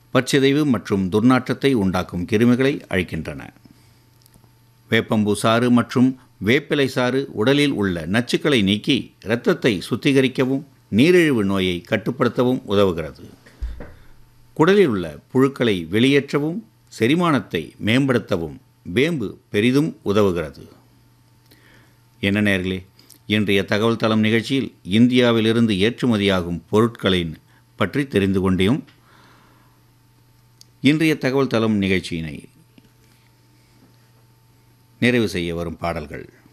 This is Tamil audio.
பற்சிதைவு மற்றும் துர்நாற்றத்தை உண்டாக்கும் கிருமிகளை அழிக்கின்றன வேப்பம்பூ சாறு மற்றும் வேப்பிலை சாறு உடலில் உள்ள நச்சுக்களை நீக்கி இரத்தத்தை சுத்திகரிக்கவும் நீரிழிவு நோயை கட்டுப்படுத்தவும் உதவுகிறது குடலில் உள்ள புழுக்களை வெளியேற்றவும் செரிமானத்தை மேம்படுத்தவும் வேம்பு பெரிதும் உதவுகிறது என்ன நேர்களே இன்றைய தகவல் தளம் நிகழ்ச்சியில் இந்தியாவிலிருந்து ஏற்றுமதியாகும் பொருட்களின் பற்றி தெரிந்து கொண்டோம் இன்றைய தகவல் தளம் நிகழ்ச்சியினை நிறைவு செய்ய வரும் பாடல்கள்